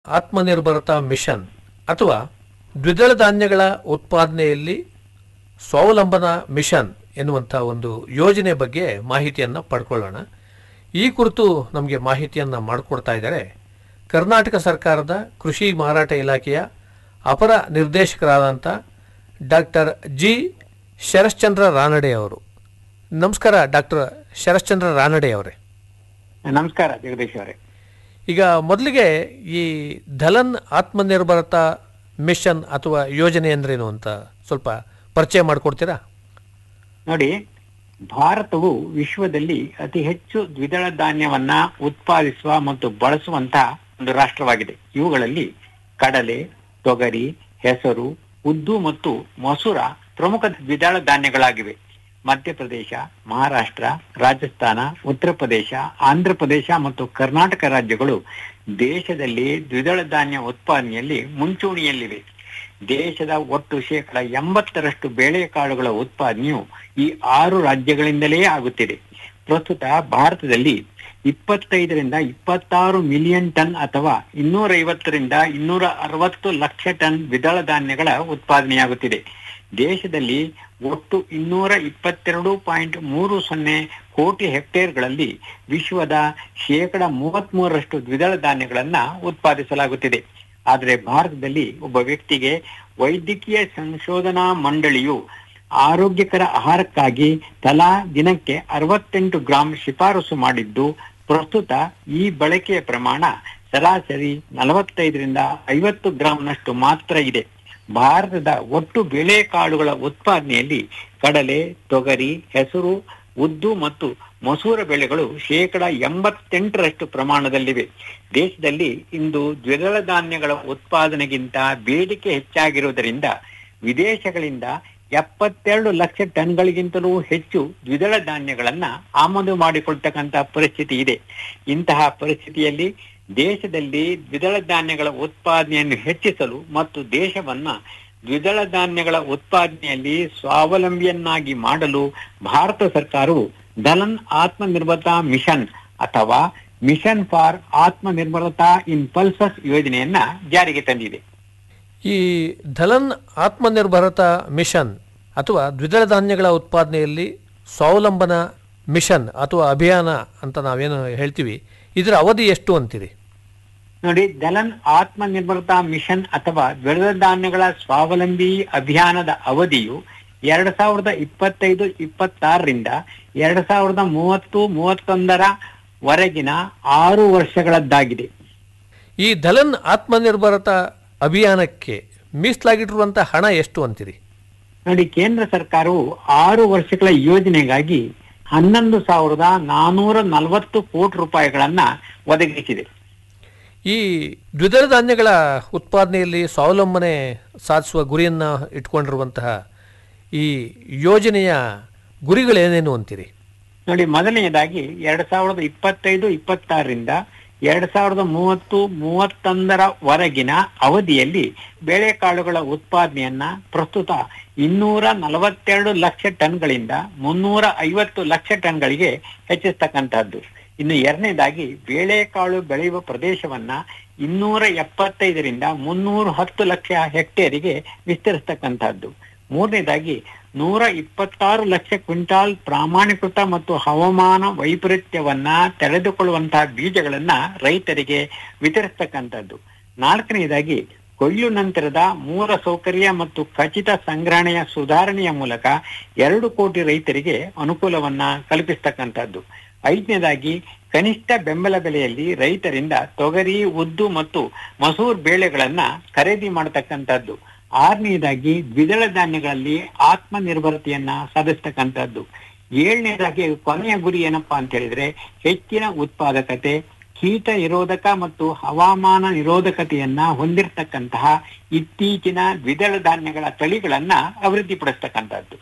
ಆತ್ಮನಿರ್ಭರತಾ mission ಅಥವಾ ದ್ವಿದಳ ಧಾನ್ಯಗಳ ಉತ್ಪಾದನೆಯಲ್ಲಿ ಸ್ವಾವಲಂಬನ ಮಿಷನ್ ಎನ್ನುವಂಥ ಒಂದು ಯೋಜನೆ ಬಗ್ಗೆ ಮಾಹಿತಿಯನ್ನು ಪಡ್ಕೊಳ್ಳೋಣ ಈ ಕುರಿತು ನಮಗೆ ಮಾಹಿತಿಯನ್ನು ಮಾಡಿಕೊಡ್ತಾ ಇದ್ದಾರೆ ಕರ್ನಾಟಕ ಸರ್ಕಾರದ ಕೃಷಿ ಮಾರಾಟ ಇಲಾಖೆಯ ಅಪರ ನಿರ್ದೇಶಕರಾದಂಥ ಡಾಕ್ಟರ್ ಜಿ ಶರಶ್ಚಂದ್ರ ರಾನಡೆ ಅವರು ನಮಸ್ಕಾರ ಡಾಕ್ಟರ್ ಶರಶ್ಚಂದ್ರ ರಾನಡೆ ಅವರೇ ನಮಸ್ಕಾರ ಜಗದೀಶ್ ಅವರೇ ಈಗ ಮೊದಲಿಗೆ ಈ ಧಲನ್ ಆತ್ಮನಿರ್ಭರತಾ ಮಿಷನ್ ಅಥವಾ ಯೋಜನೆ ಅಂದ್ರೇನು ಅಂತ ಸ್ವಲ್ಪ ಪರಿಚಯ ಮಾಡಿಕೊಡ್ತೀರಾ ನೋಡಿ ಭಾರತವು ವಿಶ್ವದಲ್ಲಿ ಅತಿ ಹೆಚ್ಚು ದ್ವಿದಳ ಧಾನ್ಯವನ್ನ ಉತ್ಪಾದಿಸುವ ಮತ್ತು ಬಳಸುವಂತಹ ಒಂದು ರಾಷ್ಟ್ರವಾಗಿದೆ ಇವುಗಳಲ್ಲಿ ಕಡಲೆ ತೊಗರಿ ಹೆಸರು ಉದ್ದು ಮತ್ತು ಮಸೂರ ಪ್ರಮುಖ ದ್ವಿದಳ ಧಾನ್ಯಗಳಾಗಿವೆ ಮಧ್ಯಪ್ರದೇಶ ಮಹಾರಾಷ್ಟ್ರ ರಾಜಸ್ಥಾನ ಉತ್ತರ ಪ್ರದೇಶ ಆಂಧ್ರ ಪ್ರದೇಶ ಮತ್ತು ಕರ್ನಾಟಕ ರಾಜ್ಯಗಳು ದೇಶದಲ್ಲಿ ದ್ವಿದಳ ಧಾನ್ಯ ಉತ್ಪಾದನೆಯಲ್ಲಿ ಮುಂಚೂಣಿಯಲ್ಲಿವೆ ದೇಶದ ಒಟ್ಟು ಶೇಕಡ ಎಂಬತ್ತರಷ್ಟು ಬೇಳೆಕಾಳುಗಳ ಉತ್ಪಾದನೆಯು ಈ ಆರು ರಾಜ್ಯಗಳಿಂದಲೇ ಆಗುತ್ತಿದೆ ಪ್ರಸ್ತುತ ಭಾರತದಲ್ಲಿ ಇಪ್ಪತ್ತೈದರಿಂದ ಇಪ್ಪತ್ತಾರು ಮಿಲಿಯನ್ ಟನ್ ಅಥವಾ ಇನ್ನೂರೈವತ್ತರಿಂದ ಇನ್ನೂರ ಅರವತ್ತು ಲಕ್ಷ ಟನ್ ದ್ವಿದಳ ಧಾನ್ಯಗಳ ಉತ್ಪಾದನೆಯಾಗುತ್ತಿದೆ ದೇಶದಲ್ಲಿ ಒಟ್ಟು ಇನ್ನೂರ ಇಪ್ಪತ್ತೆರಡು ಪಾಯಿಂಟ್ ಮೂರು ಸೊನ್ನೆ ಕೋಟಿ ಹೆಕ್ಟೇರ್ಗಳಲ್ಲಿ ವಿಶ್ವದ ಶೇಕಡ ಮೂವತ್ತ್ ಮೂರರಷ್ಟು ದ್ವಿದಳ ಧಾನ್ಯಗಳನ್ನ ಉತ್ಪಾದಿಸಲಾಗುತ್ತಿದೆ ಆದರೆ ಭಾರತದಲ್ಲಿ ಒಬ್ಬ ವ್ಯಕ್ತಿಗೆ ವೈದ್ಯಕೀಯ ಸಂಶೋಧನಾ ಮಂಡಳಿಯು ಆರೋಗ್ಯಕರ ಆಹಾರಕ್ಕಾಗಿ ತಲಾ ದಿನಕ್ಕೆ ಅರವತ್ತೆಂಟು ಗ್ರಾಂ ಶಿಫಾರಸು ಮಾಡಿದ್ದು ಪ್ರಸ್ತುತ ಈ ಬಳಕೆಯ ಪ್ರಮಾಣ ಸರಾಸರಿ ನಲವತ್ತೈದರಿಂದ ಐವತ್ತು ಗ್ರಾಂನಷ್ಟು ಮಾತ್ರ ಇದೆ ಭಾರತದ ಒಟ್ಟು ಬೇಳೆಕಾಳುಗಳ ಉತ್ಪಾದನೆಯಲ್ಲಿ ಕಡಲೆ ತೊಗರಿ ಹೆಸರು ಉದ್ದು ಮತ್ತು ಮಸೂರ ಬೆಳೆಗಳು ಶೇಕಡ ಎಂಬತ್ತೆಂಟರಷ್ಟು ಪ್ರಮಾಣದಲ್ಲಿವೆ ದೇಶದಲ್ಲಿ ಇಂದು ದ್ವಿದಳ ಧಾನ್ಯಗಳ ಉತ್ಪಾದನೆಗಿಂತ ಬೇಡಿಕೆ ಹೆಚ್ಚಾಗಿರುವುದರಿಂದ ವಿದೇಶಗಳಿಂದ ಎಪ್ಪತ್ತೆರಡು ಲಕ್ಷ ಟನ್ಗಳಿಗಿಂತಲೂ ಹೆಚ್ಚು ದ್ವಿದಳ ಧಾನ್ಯಗಳನ್ನ ಆಮದು ಮಾಡಿಕೊಳ್ತಕ್ಕಂತ ಪರಿಸ್ಥಿತಿ ಇದೆ ಇಂತಹ ಪರಿಸ್ಥಿತಿಯಲ್ಲಿ ದೇಶದಲ್ಲಿ ದ್ವಿದಳ ಧಾನ್ಯಗಳ ಉತ್ಪಾದನೆಯನ್ನು ಹೆಚ್ಚಿಸಲು ಮತ್ತು ದೇಶವನ್ನ ದ್ವಿದಳ ಧಾನ್ಯಗಳ ಉತ್ಪಾದನೆಯಲ್ಲಿ ಸ್ವಾವಲಂಬಿಯನ್ನಾಗಿ ಮಾಡಲು ಭಾರತ ಸರ್ಕಾರವು ದಲನ್ ಆತ್ಮನಿರ್ಭರತಾ ಮಿಷನ್ ಅಥವಾ mission for Atmanirbharta in pulses ಯೋಜನೆಯನ್ನ ಜಾರಿಗೆ ತಂದಿದೆ ಈ ಧಲನ್ ಆತ್ಮನಿರ್ಭರತಾ ಮಿಷನ್ ಅಥವಾ ದ್ವಿದಳ ಧಾನ್ಯಗಳ ಉತ್ಪಾದನೆಯಲ್ಲಿ ಸ್ವಾವಲಂಬನ ಮಿಷನ್ ಅಥವಾ ಅಭಿಯಾನ ಅಂತ ನಾವೇನು ಹೇಳ್ತೀವಿ ಇದರ ಅವಧಿ ಎಷ್ಟು ಅಂತೀರಿ ನೋಡಿ ದಲನ್ ಆತ್ಮನಿರ್ಭರತಾ ಮಿಷನ್ ಅಥವಾ ದ್ವಿದಳ ಧಾನ್ಯಗಳ ಸ್ವಾವಲಂಬಿ ಅಭಿಯಾನದ ಅವಧಿಯು ಎರಡ್ ಸಾವಿರದ ಇಪ್ಪತ್ತೈದು ಇಪ್ಪತ್ತಾರರಿಂದ ಎರಡ್ ಸಾವಿರದ ಮೂವತ್ತು ಮೂವತ್ತೊಂದರ ವರೆಗಿನ ಆರು ವರ್ಷಗಳದ್ದಾಗಿದೆ ಈ ಧಲನ್ ಆತ್ಮನಿರ್ಭರತಾ ಅಭಿಯಾನಕ್ಕೆ ಮೀಸಲಾಗಿಟ್ಟಿರುವಂಥ ಹಣ ಎಷ್ಟು ಅಂತೀರಿ ನೋಡಿ ಕೇಂದ್ರ ಸರ್ಕಾರವು ಆರು ವರ್ಷಗಳ ಯೋಜನೆಗಾಗಿ ಹನ್ನೊಂದು ಸಾವಿರದ ನಾನೂರ ನಲವತ್ತು ಕೋಟಿ ರೂಪಾಯಿಗಳನ್ನ ಒದಗಿಸಿದೆ ಈ ದ್ವಿದಳ ಧಾನ್ಯಗಳ ಉತ್ಪಾದನೆಯಲ್ಲಿ ಸ್ವಾವಲಂಬನೆ ಸಾಧಿಸುವ ಗುರಿಯನ್ನು ಇಟ್ಕೊಂಡಿರುವಂತಹ ಈ ಯೋಜನೆಯ ಗುರಿಗಳೇನೇನು ಅಂತೀರಿ ನೋಡಿ ಮೊದಲನೆಯದಾಗಿ ಎರಡ್ ಸಾವಿರದ ಇಪ್ಪತ್ತೈದು ಇಪ್ಪತ್ತಾರರಿಂದ ಎರಡ್ ಸಾವಿರದ ಮೂವತ್ತು ಮೂವತ್ತೊಂದರ ವರೆಗಿನ ಅವಧಿಯಲ್ಲಿ ಬೇಳೆಕಾಳುಗಳ ಉತ್ಪಾದನೆಯನ್ನ ಪ್ರಸ್ತುತ ಇನ್ನೂರ ನಲವತ್ತೆರಡು ಲಕ್ಷ ಟನ್ಗಳಿಂದ ಮುನ್ನೂರ ಐವತ್ತು ಲಕ್ಷ ಟನ್ಗಳಿಗೆ ಹೆಚ್ಚಿಸ್ತಕ್ಕಂತಹದ್ದು ಇನ್ನು ಎರಡನೇದಾಗಿ ಬೇಳೆಕಾಳು ಬೆಳೆಯುವ ಪ್ರದೇಶವನ್ನ ಇನ್ನೂರ ಎಪ್ಪತ್ತೈದರಿಂದ ಮುನ್ನೂರ ಹತ್ತು ಲಕ್ಷ ಹೆಕ್ಟೇರಿಗೆ ವಿಸ್ತರಿಸ್ತಕ್ಕಂತಹದ್ದು ಮೂರನೇದಾಗಿ ನೂರ ಇಪ್ಪತ್ತಾರು ಲಕ್ಷ ಕ್ವಿಂಟಾಲ್ ಪ್ರಾಮಾಣಿಕೃತ ಮತ್ತು ಹವಾಮಾನ ವೈಪರೀತ್ಯವನ್ನ ತಡೆದುಕೊಳ್ಳುವಂತಹ ಬೀಜಗಳನ್ನ ರೈತರಿಗೆ ವಿತರಿಸ್ತಕ್ಕಂಥದ್ದು ನಾಲ್ಕನೆಯದಾಗಿ ಕೊಯ್ಲು ನಂತರದ ಮೂಲ ಸೌಕರ್ಯ ಮತ್ತು ಖಚಿತ ಸಂಗ್ರಹಣೆಯ ಸುಧಾರಣೆಯ ಮೂಲಕ ಎರಡು ಕೋಟಿ ರೈತರಿಗೆ ಅನುಕೂಲವನ್ನ ಕಲ್ಪಿಸ್ತಕ್ಕಂಥದ್ದು ಐದನೇದಾಗಿ ಕನಿಷ್ಠ ಬೆಂಬಲ ಬೆಲೆಯಲ್ಲಿ ರೈತರಿಂದ ತೊಗರಿ ಉದ್ದು ಮತ್ತು ಮಸೂರ್ ಬೇಳೆಗಳನ್ನ ಖರೀದಿ ಮಾಡತಕ್ಕಂಥದ್ದು ಆರನೇದಾಗಿ ದ್ವಿದಳ ಧಾನ್ಯಗಳಲ್ಲಿ ಆತ್ಮನಿರ್ಭರತೆಯನ್ನ ಸಾಧಿಸ್ತಕ್ಕಂಥದ್ದು ಏಳನೇದಾಗಿ ಕೊನೆಯ ಗುರಿ ಏನಪ್ಪಾ ಅಂತ ಹೇಳಿದ್ರೆ ಹೆಚ್ಚಿನ ಉತ್ಪಾದಕತೆ ಕೀಟ ನಿರೋಧಕ ಮತ್ತು ಹವಾಮಾನ ನಿರೋಧಕತೆಯನ್ನ ಹೊಂದಿರತಕ್ಕಂತಹ ಇತ್ತೀಚಿನ ದ್ವಿದಳ ಧಾನ್ಯಗಳ ತಳಿಗಳನ್ನ ಅಭಿವೃದ್ಧಿಪಡಿಸ್ತಕ್ಕಂಥದ್ದು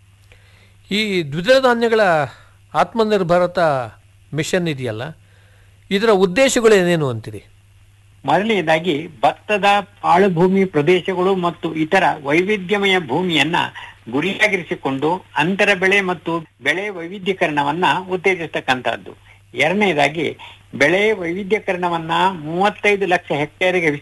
ಈ ದ್ವಿದಳ ಧಾನ್ಯಗಳ ಆತ್ಮನಿರ್ಭರತಾ ಮಿಷನ್ ಇದೆಯಲ್ಲ ಇದರ ಉದ್ದೇಶಗಳು ಏನೇನು ಅಂತೀರಿ ಮೊದಲನೆಯದಾಗಿ ಭತ್ತದ ಪಾಳುಭೂಮಿ ಪ್ರದೇಶಗಳು ಮತ್ತು ಇತರ ವೈವಿಧ್ಯಮಯ ಭೂಮಿಯನ್ನ ಗುರಿಯಾಗಿರಿಸಿಕೊಂಡು ಅಂತರ ಬೆಳೆ ಮತ್ತು ಬೆಳೆ ವೈವಿಧ್ಯೀಕರಣವನ್ನ ಉತ್ತೇಜಿಸ್ತಕ್ಕಂಥದ್ದು ಎರಡನೇದಾಗಿ ಬೆಳೆ ವೈವಿಧ್ಯಕರಣವನ್ನ ಮೂವತ್ತೈದು ಲಕ್ಷ ಹೆಕ್ಟೇರ್ಗೆ